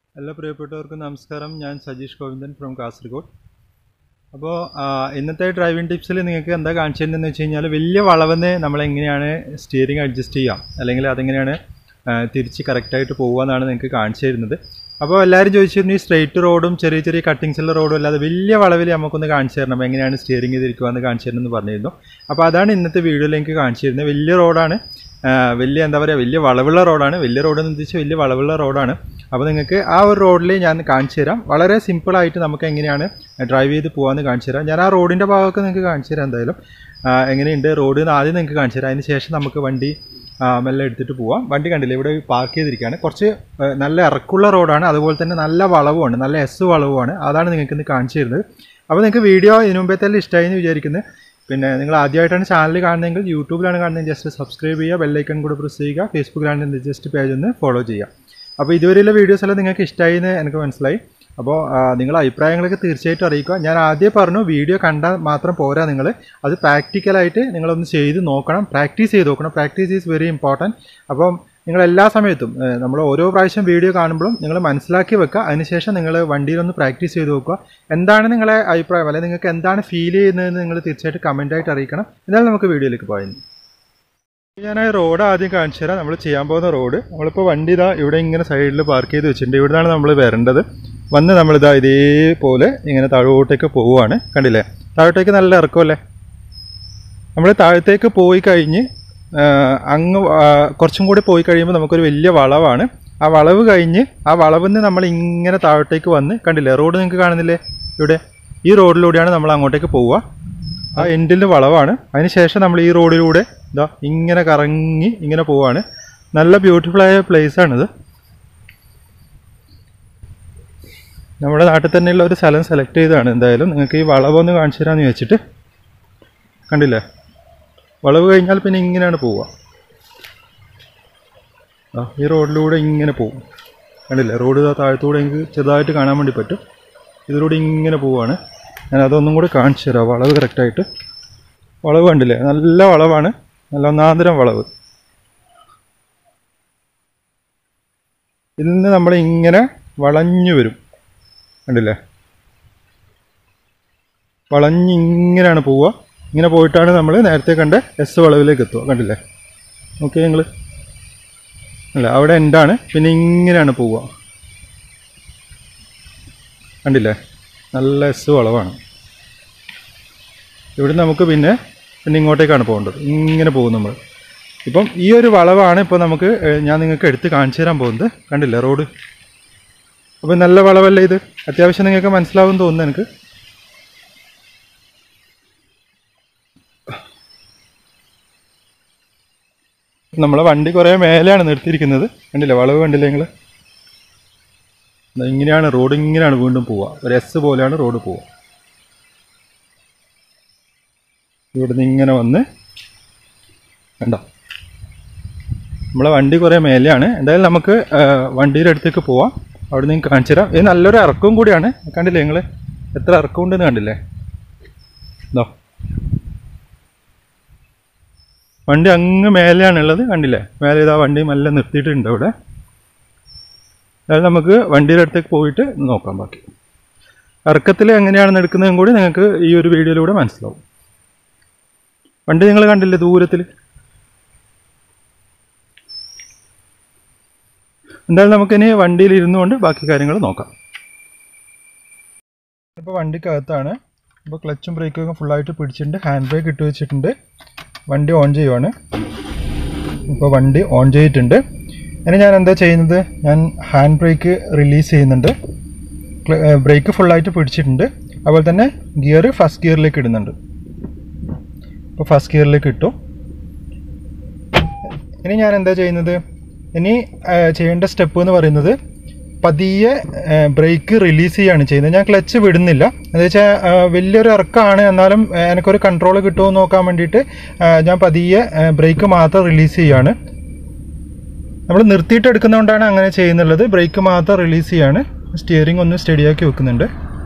എല്ലാ പ്രിയപ്പെട്ടവർക്കും നമസ്കാരം ഞാൻ സജീഷ് ഗോവിന്ദൻ ഫ്രം കാസർഗോഡ് അപ്പോൾ ഇന്നത്തെ ഡ്രൈവിംഗ് ടിപ്സിൽ നിങ്ങൾക്ക് എന്താ കാണിച്ചിരുന്നതെന്ന് വെച്ച് കഴിഞ്ഞാൽ വലിയ വളവെന്ന് നമ്മളെങ്ങനെയാണ് സ്റ്റിയറിംഗ് അഡ്ജസ്റ്റ് ചെയ്യാം അല്ലെങ്കിൽ അതെങ്ങനെയാണ് ആ, തിരിച്ച് കറക്റ്റായിട്ട് പോകുക എന്നാണ് നിങ്ങൾക്ക് കാണിച്ചു തരുന്നത് അപ്പോൾ എല്ലാവരും ചോദിച്ചിരുന്നു ഈ സ്ട്രെയിറ്റ് റോഡും ചെറിയ ചെറിയ കട്ടിങ്സുള്ള റോഡും അല്ലാതെ വലിയ വളവിൽ നമുക്കൊന്ന് കാണിച്ചു തരണം എങ്ങനെയാണ് സ്റ്റിയറിംഗ് തിരിക്കുക എന്ന് കാണിച്ചു തരണം എന്ന് പറഞ്ഞിരുന്നു അപ്പോൾ അതാണ് ഇന്നത്തെ വീഡിയോയിൽ എനിക്ക് കാണിച്ചു തരുന്നത് വലിയ റോഡാണ് ആ, വലിയ എന്താ പറയുക വലിയ വളവുള്ള റോഡാണ് വലിയ റോഡ് എന്ന് ഉദ്ദേശിച്ച് വലിയ വളവുള്ള റോഡാണ് അപ്പോൾ നിങ്ങൾക്ക് ആ ഒരു റോഡിൽ ഞാൻ കാണിച്ചു തരാം വളരെ സിമ്പിളായിട്ട് നമുക്ക് എങ്ങനെയാണ് ഡ്രൈവ് ചെയ്ത് പോകാമെന്ന് കാണിച്ചു തരാം ഞാൻ ആ റോഡിൻ്റെ ഭാഗമൊക്കെ നിങ്ങൾക്ക് കാണിച്ചു തരാം എന്തായാലും ആ, എങ്ങനെയുണ്ട് റോഡ് എന്ന് ആദ്യം നിങ്ങൾക്ക് കാണിച്ചു തരാം അതിന് ശേഷം നമുക്ക് വണ്ടി ആ, മെല്ലെ എടുത്തിട്ട് പോവാം വണ്ടി കണ്ടില്ലേ ഇവിടെ പാർക്ക് ചെയ്തിരിക്കുകയാണ് കുറച്ച് ആ, നല്ല ഇറക്കുള്ള റോഡാണ് അതുപോലെ തന്നെ നല്ല വളവുമാണ് നല്ല എസ് വളവുമാണ് അതാണ് നിങ്ങൾക്ക് ഇന്ന് കാണിച്ചു തരുന്നത് അപ്പോൾ നിങ്ങൾക്ക് വീഡിയോ ഇതിനു മുമ്പേ തന്നെ ഇഷ്ടമായി എന്ന് വിചാരിക്കുന്നത് പിന്നെ നിങ്ങൾ ആദ്യമായിട്ടാണ് ചാനൽ കാണുന്നതെങ്കിൽ യൂട്യൂബിലാണ് കാണുന്നത് ജസ്റ്റ് സബ്സ്ക്രൈബ് ചെയ്യുക ബെല്ലൈക്കൺ കൂടെ പ്രസ് ചെയ്യുക ഫേസ്ബുക്കിലാണ് ജസ്റ്റ് പേജ് ഒന്ന് ഫോളോ ചെയ്യുക അപ്പോൾ ഇതുവരെയുള്ള വീഡിയോസ് എല്ലാം നിങ്ങൾക്ക് ഇഷ്ടമായി എന്ന് എനിക്ക് മനസ്സിലായി അപ്പോൾ നിങ്ങളുടെ അഭിപ്രായങ്ങളൊക്കെ തീർച്ചയായിട്ടും അറിയിക്കുക ഞാൻ ആദ്യം പറഞ്ഞു വീഡിയോ കണ്ടാൽ മാത്രം പോരാ നിങ്ങൾ അത് പ്രാക്ടിക്കലായിട്ട് നിങ്ങളൊന്ന് ചെയ്ത് നോക്കണം പ്രാക്ടീസ് ചെയ്ത് നോക്കണം പ്രാക്ടീസ് ഈസ് വെരി ഇമ്പോർട്ടൻറ്റ് അപ്പം നിങ്ങൾ എല്ലാ സമയത്തും ഏഹ്, നമ്മൾ ഓരോ പ്രാവശ്യം വീഡിയോ കാണുമ്പോഴും നിങ്ങൾ മനസ്സിലാക്കി വെക്കുക അതിനുശേഷം നിങ്ങൾ വണ്ടിയിലൊന്ന് പ്രാക്ടീസ് ചെയ്ത് നോക്കുക എന്താണ് നിങ്ങളെ അഭിപ്രായം അല്ലെങ്കിൽ നിങ്ങൾക്ക് എന്താണ് ഫീൽ ചെയ്യുന്നതെന്ന് നിങ്ങൾ തീർച്ചയായിട്ടും കമൻ്റായിട്ട് അറിയിക്കണം എന്നാലും നമുക്ക് വീഡിയോയിലേക്ക് പോയത് ഞാൻ ആ റോഡ് ആദ്യം കാണിച്ചു തരാം നമ്മൾ ചെയ്യാൻ പോകുന്ന റോഡ് നമ്മളിപ്പോൾ വണ്ടി ഇതാ ഇവിടെ ഇങ്ങനെ സൈഡിൽ പാർക്ക് ചെയ്ത് വെച്ചിട്ടുണ്ട് ഇവിടുന്നാണ് നമ്മൾ വരേണ്ടത് വന്ന് നമ്മളിതാ ഇതേപോലെ ഇങ്ങനെ താഴോട്ടേക്ക് പോവുകയാണ് കണ്ടില്ലേ താഴോട്ടേക്ക് നല്ല ഇറക്കമല്ലേ നമ്മൾ താഴത്തേക്ക് പോയി കഴിഞ്ഞ് ആ, അങ്ങ് ആ, കുറച്ചും കൂടി പോയി കഴിയുമ്പോൾ നമുക്കൊരു വലിയ വളവാണ് ആ വളവ് കഴിഞ്ഞ് ആ വളവിൽ നിന്ന് നമ്മൾ ഇങ്ങനെ താഴോട്ടേക്ക് വന്ന് കണ്ടില്ലേ റോഡ് നിങ്ങൾക്ക് കാണുന്നില്ലേ ഇവിടെ ഈ റോഡിലൂടെയാണ് നമ്മൾ അങ്ങോട്ടേക്ക് പോവുക ആ എൻഡിൽ വളവാണ് അതിന് ശേഷം നമ്മൾ ഈ റോഡിലൂടെ ഇതാ ഇങ്ങനെ കറങ്ങി ഇങ്ങനെ പോവാണ് നല്ല ബ്യൂട്ടിഫുൾ ആയ പ്ലേസ് ആണിത് നമ്മുടെ നാട്ടിൽ തന്നെയുള്ള ഒരു സ്ഥലം സെലക്ട് ചെയ്തതാണ് എന്തായാലും നിങ്ങൾക്ക് ഈ വളവൊന്ന് കാണിച്ചു തരാമെന്ന് വെച്ചിട്ട് കണ്ടില്ലേ വളവ് കഴിഞ്ഞാൽ പിന്നെ ഇങ്ങനെയാണ് പോവുക ആ ഈ റോഡിലൂടെ ഇങ്ങനെ പോകും കണ്ടില്ലേ റോഡ് ഇതാ താഴത്തൂടെ എനിക്ക് ചെറുതായിട്ട് കാണാൻ വേണ്ടി പറ്റും ഇതിലൂടെ ഇങ്ങനെ പോവുകയാണ് ഞാൻ അതൊന്നും കൂടി കാണിച്ചു തരാം വളവ് കറക്റ്റായിട്ട് വളവ് കണ്ടില്ലേ നല്ല വളവാണ് നല്ല ഒന്നാന്തരം വളവ് ഇതിൽ നിന്ന് നമ്മൾ ഇങ്ങനെ വളഞ്ഞു വരും കണ്ടില്ലേ വളഞ്ഞ് ഇങ്ങനെയാണ് പോവുക ഇങ്ങനെ പോയിട്ടാണ് നമ്മൾ നേരത്തെ കണ്ട എസ് വളവിലേക്ക് എത്തുക കണ്ടില്ലേ ഓക്കെ നിങ്ങൾ അല്ല അവിടെ എൻഡാണ് പിന്നെ ഇങ്ങനെയാണ് പോവുക കണ്ടില്ലേ നല്ല എസ് വളവാണ് ഇവിടെ നമുക്ക് പിന്നെ പിന്നെ ഇങ്ങോട്ടേക്കാണ് പോകേണ്ടത് ഇങ്ങനെ പോകും നമ്മൾ ഇപ്പം ഈ ഒരു വളവാണ് ഇപ്പോൾ നമുക്ക് ഏഹ്, ഞാൻ നിങ്ങൾക്ക് എടുത്ത് കാണിച്ചു തരാൻ പോകുന്നത് കണ്ടില്ലേ റോഡ് അപ്പം നല്ല വളവല്ലേ ഇത് അത്യാവശ്യം നിങ്ങൾക്ക് മനസ്സിലാവും തോന്നുന്നു എനിക്ക് നമ്മളെ വണ്ടി കുറേ മേലെയാണ് നിർത്തിയിരിക്കുന്നത് കണ്ടില്ലേ വളവ് കണ്ടില്ലേ നിങ്ങൾ ഇങ്ങനെയാണ് റോഡ് ഇങ്ങനെയാണ് വീണ്ടും പോവുക ഒരു എസ് പോലെയാണ് റോഡ് പോവുക ഇവിടുന്ന് ഇങ്ങനെ വന്ന് കണ്ടോ നമ്മളെ വണ്ടി കുറേ മേലെയാണ് എന്തായാലും നമുക്ക് ആ, വണ്ടിയുടെ അടുത്തേക്ക് പോവാം അവിടെ നിന്ന് കാണിച്ചു തരാം ഇത് നല്ലൊരു ഇറക്കവും കൂടിയാണ് കണ്ടില്ലേ നിങ്ങൾ എത്ര ഇറക്കം ഉണ്ടെന്ന് കണ്ടില്ലേ ഇതോ വണ്ടി അങ്ങ് മേലെയാണുള്ളത് കണ്ടില്ലേ മേലെ ഇതാ വണ്ടി മെല്ലെ നിർത്തിയിട്ടുണ്ട് അവിടെ അതായത് നമുക്ക് വണ്ടിയുടെ അടുത്തേക്ക് പോയിട്ട് നോക്കാം ബാക്കി ഇറക്കത്തിൽ എങ്ങനെയാണെന്ന് എടുക്കുന്നതും കൂടി നിങ്ങൾക്ക് ഈ ഒരു വീഡിയോയിലൂടെ മനസ്സിലാവും വണ്ടി നിങ്ങൾ കണ്ടില്ലേ ദൂരത്തിൽ എന്തായാലും നമുക്കിനി വണ്ടിയിൽ ഇരുന്നുകൊണ്ട് ബാക്കി കാര്യങ്ങൾ നോക്കാം ഇപ്പോൾ വണ്ടിക്കകത്താണ് ഇപ്പോൾ ക്ലച്ചും ബ്രേക്കൊക്കെ ഫുള്ളായിട്ട് പിടിച്ചിട്ടുണ്ട് ഹാൻഡ് ബ്രേക്ക് ഇട്ട് വെച്ചിട്ടുണ്ട് വണ്ടി ഓൺ ചെയ്യുവാണ് ഇപ്പോൾ വണ്ടി ഓൺ ചെയ്തിട്ടുണ്ട് ഇനി ഞാൻ എന്താ ചെയ്യുന്നത് ഞാൻ ഹാൻഡ് ബ്രേക്ക് റിലീസ് ചെയ്യുന്നുണ്ട് ബ്രേക്ക് ഫുള്ളായിട്ട് പിടിച്ചിട്ടുണ്ട് അതുപോലെ തന്നെ ഗിയർ ഫസ്റ്റ് ഗിയറിലേക്ക് ഇടുന്നുണ്ട് ഇപ്പോൾ ഫസ്റ്റ് ഗിയറിലേക്ക് ഇട്ടു ഇനി ഞാൻ എന്താ ചെയ്യുന്നത് ഇനി ആ, ചെയ്യേണ്ട സ്റ്റെപ്പ് എന്ന് പറയുന്നത് പതിയെ ബ്രേക്ക് റിലീസ് ചെയ്യാണ് ചെയ്യുന്നത് ഞാൻ ക്ലച്ച് വിടുന്നില്ല എന്താ വെച്ചാൽ വലിയൊരു ഇറക്കമാണ് എന്നാലും ആ, എനിക്കൊരു കൺട്രോൾ കിട്ടുമോ എന്ന് നോക്കാൻ വേണ്ടിയിട്ട് ആ, ഞാൻ പതിയെ ബ്രേക്ക് മാത്രം റിലീസ് ചെയ്യാണ് നമ്മൾ നിർത്തിയിട്ട് എടുക്കുന്നതുകൊണ്ടാണ് അങ്ങനെ ചെയ്യുന്നുള്ളത് ബ്രേക്ക് മാത്രം റിലീസ് ചെയ്യാണ് സ്റ്റിയറിംഗ് ഒന്ന് സ്റ്റഡിയാക്കി വെക്കുന്നുണ്ട്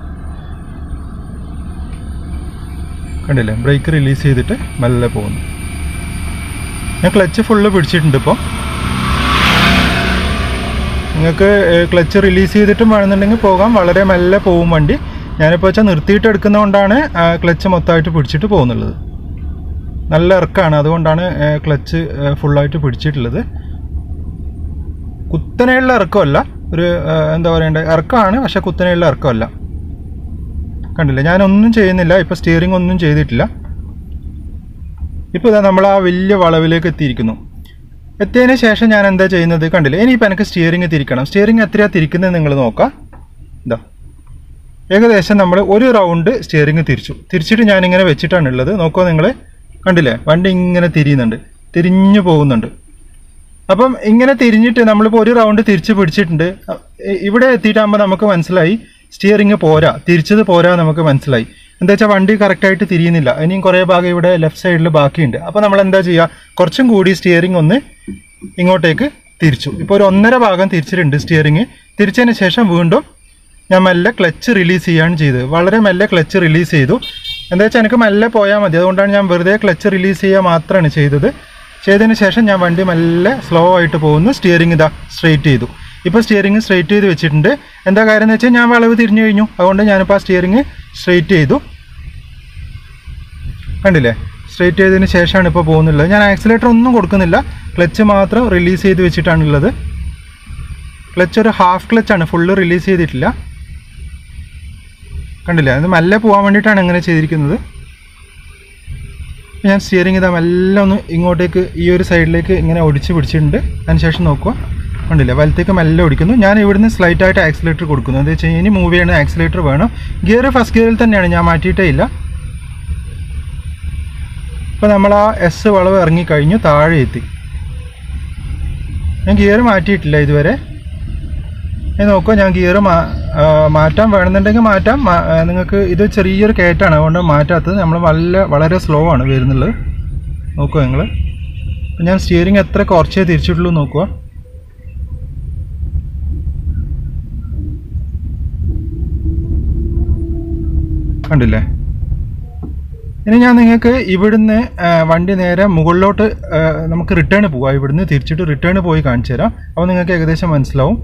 കണ്ടില്ലേ ബ്രേക്ക് റിലീസ് ചെയ്തിട്ട് മെല്ലെ പോകുന്നു ഞാൻ ക്ലച്ച് ഫുള്ള് പിടിച്ചിട്ടുണ്ട് ഇപ്പോൾ നിങ്ങൾക്ക് ക്ലച്ച് റിലീസ് ചെയ്തിട്ടും വേണമെന്നുണ്ടെങ്കിൽ പോകാം വളരെ മെല്ലെ പോവും വണ്ടി ഞാനിപ്പോൾ വെച്ചാൽ നിർത്തിയിട്ട് എടുക്കുന്നതുകൊണ്ടാണ് ക്ലച്ച് മൊത്തമായിട്ട് പിടിച്ചിട്ട് പോകുന്നുള്ളത് നല്ല ഇറക്കമാണ് അതുകൊണ്ടാണ് ക്ലച്ച് ഫുള്ളായിട്ട് പിടിച്ചിട്ടുള്ളത് കുത്തനെയുള്ള ഇറക്കമല്ല ഒരു ആ, എന്താ പറയണ്ടേ ഇറക്കമാണ് പക്ഷെ കുത്തനെയുള്ള ഇറക്കമല്ല കണ്ടില്ല ഞാനൊന്നും ചെയ്യുന്നില്ല ഇപ്പോൾ സ്റ്റിയറിംഗ് ഒന്നും ചെയ്തിട്ടില്ല ഇപ്പോൾ ഇതാ നമ്മൾ ആ വലിയ വളവിലേക്ക് എത്തിയിരിക്കുന്നു എത്തിയതിന് ശേഷം ഞാൻ എന്താ ചെയ്യുന്നത് കണ്ടില്ലേ ഇനിയിപ്പോൾ എനിക്ക് സ്റ്റിയറിംഗ് തിരിക്കണം സ്റ്റിയറിംഗ് എത്രയാണ് തിരിക്കുന്നത് നിങ്ങൾ നോക്കാം ഇതാ ഏകദേശം നമ്മൾ ഒരു റൗണ്ട് സ്റ്റിയറിംഗ് തിരിച്ചു തിരിച്ചിട്ട് ഞാനിങ്ങനെ വെച്ചിട്ടാണ് ഉള്ളത് നോക്കുമോ നിങ്ങൾ കണ്ടില്ലേ വണ്ടി ഇങ്ങനെ തിരിയുന്നുണ്ട് തിരിഞ്ഞു പോകുന്നുണ്ട് അപ്പം ഇങ്ങനെ തിരിഞ്ഞിട്ട് നമ്മളിപ്പോൾ ഒരു റൗണ്ട് തിരിച്ച് പിടിച്ചിട്ടുണ്ട് അ- ഇ- ഇവിടെ എത്തിയിട്ടാകുമ്പോൾ നമുക്ക് മനസ്സിലായി സ്റ്റിയറിംഗ് പോരാ തിരിച്ചത് പോരാ നമുക്ക് മനസ്സിലായി എന്താ വെച്ചാൽ വണ്ടി കറക്റ്റായിട്ട് തിരിയുന്നില്ല ഇനിയും കുറേ ഭാഗം ഇവിടെ ലെഫ്റ്റ് സൈഡിൽ ബാക്കിയുണ്ട് അപ്പോൾ നമ്മൾ എന്താ ചെയ്യുക കുറച്ചും കൂടി സ്റ്റിയറിംഗ് ഒന്ന് ഇങ്ങോട്ടേക്ക് തിരിച്ചു ഇപ്പോൾ ഒരു ഒന്നര ഭാഗം തിരിച്ചിട്ടുണ്ട് സ്റ്റിയറിംഗ് തിരിച്ചതിന് ശേഷം വീണ്ടും ഞാൻ മെല്ലെ ക്ലച്ച് റിലീസ് ചെയ്യാണ് ചെയ്തത് വളരെ മെല്ലെ ക്ലച്ച് റിലീസ് ചെയ്തു എന്താ വെച്ചാൽ എനിക്ക് മെല്ലെ പോയാൽ മതി അതുകൊണ്ടാണ് ഞാൻ വെറുതെ ക്ലച്ച് റിലീസ് ചെയ്യുക മാത്രമാണ് ചെയ്തത് ചെയ്തതിന് ശേഷം ഞാൻ വണ്ടി മെല്ലെ സ്ലോ ആയിട്ട് പോകുന്നു സ്റ്റിയറിംഗ് ഇതാ സ്ട്രെയിറ്റ് ചെയ്തു ഇപ്പോൾ സ്റ്റിയറിംഗ് സ്ട്രെയിറ്റ് ചെയ്ത് വെച്ചിട്ടുണ്ട് എന്താ കാര്യം എന്ന് വെച്ചാൽ ഞാൻ വളവ് തിരിഞ്ഞു കഴിഞ്ഞു അതുകൊണ്ട് ഞാനിപ്പോൾ ആ സ്റ്റിയറിംഗ് സ്ട്രെയിറ്റ് ചെയ്തു കണ്ടില്ലേ സ്ട്രെയിറ്റ് ചെയ്തതിന് ശേഷമാണ് ഇപ്പോൾ പോകുന്നുള്ളത് ഞാൻ ആക്സിലേറ്റർ ഒന്നും കൊടുക്കുന്നില്ല ക്ലച്ച് മാത്രം റിലീസ് ചെയ്ത് വെച്ചിട്ടാണുള്ളത് ക്ലച്ച് ഒരു ഹാഫ് ക്ലച്ചാണ് ഫുള്ള് റിലീസ് ചെയ്തിട്ടില്ല കണ്ടില്ലേ അത് മെല്ലെ പോകാൻ വേണ്ടിയിട്ടാണ് അങ്ങനെ ചെയ്തിരിക്കുന്നത് ഞാൻ സ്റ്റിയറിംഗ് ഇതാ മെല്ലെ ഒന്ന് ഇങ്ങോട്ടേക്ക് ഈ ഒരു സൈഡിലേക്ക് ഇങ്ങനെ ഒടിച്ച് പിടിച്ചിട്ടുണ്ട് അതിനുശേഷം നോക്കുക കണ്ടില്ലേ വലത്തേക്ക് മെല്ലെ ഓടിക്കുന്നു ഞാൻ ഇവിടുന്ന് സ്ലൈറ്റ് ആയിട്ട് ആക്സിലേറ്റർ കൊടുക്കുന്നു എന്താ വെച്ച് കഴിഞ്ഞാൽ ഇനി മൂവ് ചെയ്യണ ആക്സിലേറ്റർ വേണം ഗിയർ ഫസ്റ്റ് ഗിയറിൽ തന്നെയാണ് ഞാൻ മാറ്റിയിട്ടേ ഇല്ല ഇപ്പോൾ നമ്മൾ ആ എസ് വളവ് ഇറങ്ങിക്കഴിഞ്ഞു താഴെ എത്തി ഞാൻ ഗിയർ മാറ്റിയിട്ടില്ല ഇതുവരെ ഞാൻ നോക്കുക ഞാൻ ഗിയർ മാ ആ, മാറ്റാൻ വേണമെന്നുണ്ടെങ്കിൽ മാറ്റാം മാ- ആ, നിങ്ങൾക്ക് ഇത് ചെറിയൊരു കയറ്റാണ് അതുകൊണ്ട് മാറ്റാത്തത് നമ്മൾ നല്ല വളരെ സ്ലോ ആണ് വരുന്നുള്ളത് നോക്കുക നിങ്ങൾ അപ്പം ഞാൻ സ്റ്റിയറിംഗ് എത്ര കുറച്ചേ തിരിച്ചിട്ടുള്ളൂ നോക്കുക കണ്ടില്ലേ ഇനി ഞാൻ നിങ്ങൾക്ക് ഇവിടുന്ന് ആ, വണ്ടി നേരെ മുകളിലോട്ട് ആ, നമുക്ക് റിട്ടേൺ പോവാം ഇവിടുന്ന് തിരിച്ചിട്ട് റിട്ടേൺ പോയി കാണിച്ചു തരാം അപ്പോൾ നിങ്ങൾക്ക് ഏകദേശം മനസ്സിലാവും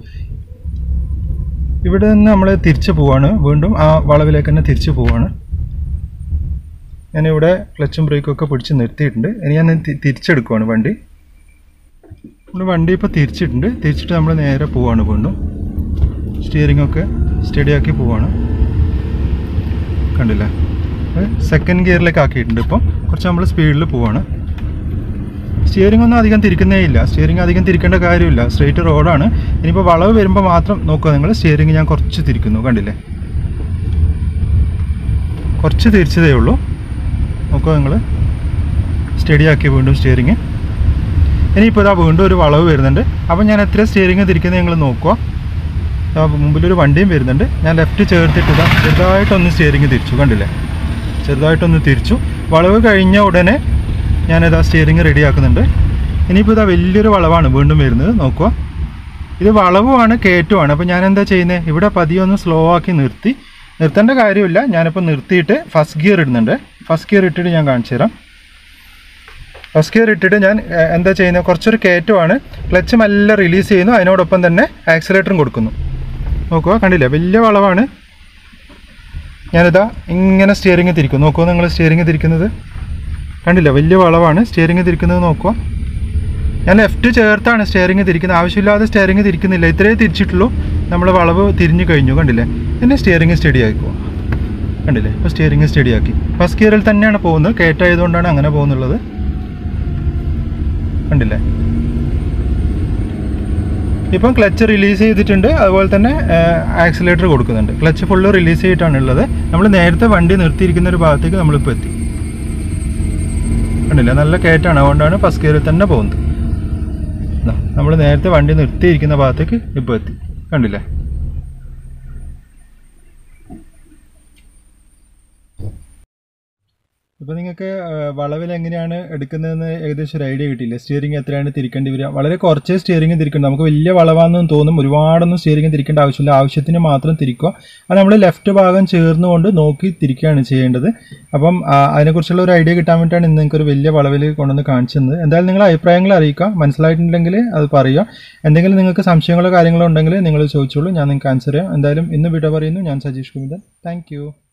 ഇവിടെ നിന്ന് നമ്മൾ തിരിച്ചു പോവാണ് വീണ്ടും ആ വളവിലേക്ക് തന്നെ തിരിച്ചു പോവാണ് ഞാനിവിടെ ക്ലച്ചും ബ്രേക്കും ഒക്കെ പിടിച്ച് നിർത്തിയിട്ടുണ്ട് ഇനി ഞാൻ തി- തിരിച്ചെടുക്കുവാണ് വണ്ടി നമ്മൾ വണ്ടി ഇപ്പോൾ തിരിച്ചിട്ടുണ്ട് തിരിച്ചിട്ട് നമ്മൾ നേരെ പോവാണ് വീണ്ടും സ്റ്റിയറിംഗ് ഒക്കെ സ്റ്റഡി ആക്കി പോവാണ് കണ്ടില്ലേ സെക്കൻഡ് ഗിയറിലേക്ക് ആക്കിയിട്ടുണ്ട് ഇപ്പോൾ കുറച്ച് നമ്മൾ സ്പീഡിൽ പോവാണ് സ്റ്റിയറിംഗ് ഒന്നും അധികം തിരിക്കുന്നേ ഇല്ല സ്റ്റിയറിംഗ് അധികം തിരിക്കേണ്ട കാര്യമില്ല സ്ട്രെയിറ്റ് റോഡാണ് ഇനിയിപ്പോൾ വളവ് വരുമ്പോൾ മാത്രം നോക്കുക നിങ്ങൾ സ്റ്റിയറിംഗ് ഞാൻ കുറച്ച് തിരിക്കുന്നു കണ്ടില്ലേ കുറച്ച് തിരിച്ചതേ ഉള്ളൂ നോക്കുക നിങ്ങൾ സ്റ്റഡി ആക്കി വീണ്ടും സ്റ്റിയറിംഗ് ഇനിയിപ്പോൾ ഇതാ വീണ്ടും ഒരു വളവ് വരുന്നുണ്ട് അപ്പോൾ ഞാൻ എത്ര സ്റ്റിയറിംഗ് തിരിക്കുന്നത് നിങ്ങൾ നോക്കുക ദാ മുമ്പിലൊരു വണ്ടിയും വരുന്നുണ്ട് ഞാൻ ലെഫ്റ്റ് ചേർത്തിട്ട് ഇതാ ചെറുതായിട്ടൊന്ന് സ്റ്റിയറിംഗ് തിരിച്ചു കണ്ടില്ലേ ചെറുതായിട്ടൊന്ന് തിരിച്ചു വളവ് കഴിഞ്ഞ ഉടനെ ഞാനിതാ സ്റ്റിയറിംഗ് റെഡി ആക്കുന്നുണ്ട് ഇനിയിപ്പോൾ ഇതാ വലിയൊരു വളവാണ് വീണ്ടും വരുന്നത് നോക്കുക ഇത് വളവുമാണ് കയറ്റുമാണ് അപ്പോൾ ഞാൻ എന്താ ചെയ്യുന്നത് ഇവിടെ പതിയെ ഒന്ന് സ്ലോ ആക്കി നിർത്തി നിർത്തേണ്ട കാര്യമില്ല ഞാനിപ്പോൾ നിർത്തിയിട്ട് ഫസ്റ്റ് ഗിയർ ഇടുന്നുണ്ട് ഫസ്റ്റ് ഗിയർ ഇട്ടിട്ട് ഞാൻ കാണിച്ചു തരാം ഫസ്റ്റ് ഗിയർ ഇട്ടിട്ട് ഞാൻ ഏഹ്, എന്താ ചെയ്യുന്നത് കുറച്ചൊരു കയറ്റമാണ് ക്ലച്ച് മെല്ലെ റിലീസ് ചെയ്യുന്നു അതിനോടൊപ്പം തന്നെ ആക്സിലേറ്ററും കൊടുക്കുന്നു നോക്കുക കണ്ടില്ലേ വലിയ വളവാണ് ഞാനിതാ ഇങ്ങനെ സ്റ്റിയറിംഗ് തിരിക്കും നോക്കുക നിങ്ങൾ സ്റ്റിയറിംഗ് തിരിക്കുന്നത് കണ്ടില്ല വലിയ വളവാണ് സ്റ്റിയറിംഗ് തിരിക്കുന്നത് നോക്കുക ഞാൻ ലെഫ്റ്റ് ചേർത്താണ് സ്റ്റിയറിംഗ് തിരിക്കുന്നത് ആവശ്യമില്ലാതെ സ്റ്റിയറിംഗ് തിരിക്കുന്നില്ല ഇത്രയേ തിരിച്ചിട്ടുള്ളൂ നമ്മൾ വളവ് തിരിഞ്ഞു കഴിഞ്ഞു കണ്ടില്ലേ പിന്നെ സ്റ്റിയറിംഗ് സ്റ്റഡി ആക്കുക കണ്ടില്ലേ ഇപ്പോൾ സ്റ്റിയറിംഗ് സ്റ്റഡി ആക്കി ഫസ്റ്റ് ഗിയറിൽ തന്നെയാണ് പോകുന്നത് കയറ്റായതുകൊണ്ടാണ് അങ്ങനെ പോകുന്നുള്ളത് കണ്ടില്ലേ ഇപ്പം ക്ലച്ച് റിലീസ് ചെയ്തിട്ടുണ്ട് അതുപോലെ തന്നെ ആക്സിലേറ്റർ കൊടുക്കുന്നുണ്ട് ക്ലച്ച് ഫുള്ള് റിലീസ് ചെയ്തിട്ടാണ് ഉള്ളത് നമ്മൾ നേരത്തെ വണ്ടി നിർത്തിയിരിക്കുന്ന ഒരു ഭാഗത്തേക്ക് നമ്മളിപ്പോൾ എത്തി കണ്ടില്ല നല്ല കയറ്റാണ് അതുകൊണ്ടാണ് ഫസ്റ്റ് ഗിയറിൽ തന്നെ പോകുന്നത് നമ്മൾ നേരത്തെ വണ്ടി നിർത്തിയിരിക്കുന്ന ഭാഗത്തേക്ക് ഇപ്പോൾ എത്തി കണ്ടില്ലേ അപ്പോൾ നിങ്ങൾക്ക് വളവിൽ എങ്ങനെയാണ് എടുക്കുന്നതെന്ന് ഏകദേശം ഒരു ഐഡിയ കിട്ടിയില്ലേ സ്റ്റിയറിംഗ് എത്രയാണ് തിരിക്കേണ്ടി വരിക വളരെ കുറച്ചേ സ്റ്റിയറിംഗ് തിരിക്കണം നമുക്ക് വലിയ വളവാണെന്ന് തോന്നും ഒരുപാടൊന്നും സ്റ്റിയറിംഗ് തിരിക്കേണ്ട ആവശ്യമില്ല ആവശ്യത്തിന് മാത്രം തിരിക്കുക അത് നമ്മൾ ലെഫ്റ്റ് ഭാഗം ചേർന്നുകൊണ്ട് നോക്കി തിരിക്കുകയാണ് ചെയ്യേണ്ടത് അപ്പം ആ, അതിനെക്കുറിച്ചുള്ള ഒരു ഐഡിയ കിട്ടാൻ വേണ്ടിയിട്ടാണ് ഇന്ന് നിങ്ങൾക്ക് ഒരു വലിയ വളവിൽ കൊണ്ടുവന്ന് കാണിച്ചു തന്നത് എന്തായാലും നിങ്ങൾ അഭിപ്രായങ്ങൾ അറിയിക്കുക മനസ്സിലായിട്ടുണ്ടെങ്കിൽ അത് പറയുക എന്തെങ്കിലും നിങ്ങൾക്ക് സംശയങ്ങളോ കാര്യങ്ങളോ ഉണ്ടെങ്കിൽ നിങ്ങൾ ചോദിച്ചോളൂ ഞാൻ നിങ്ങൾക്ക് ആൻസർ ചെയ്യാം എന്തായാലും ഇന്ന് വിട പറയുന്നു ഞാൻ സജീഷ് കുമിതൻ താങ്ക്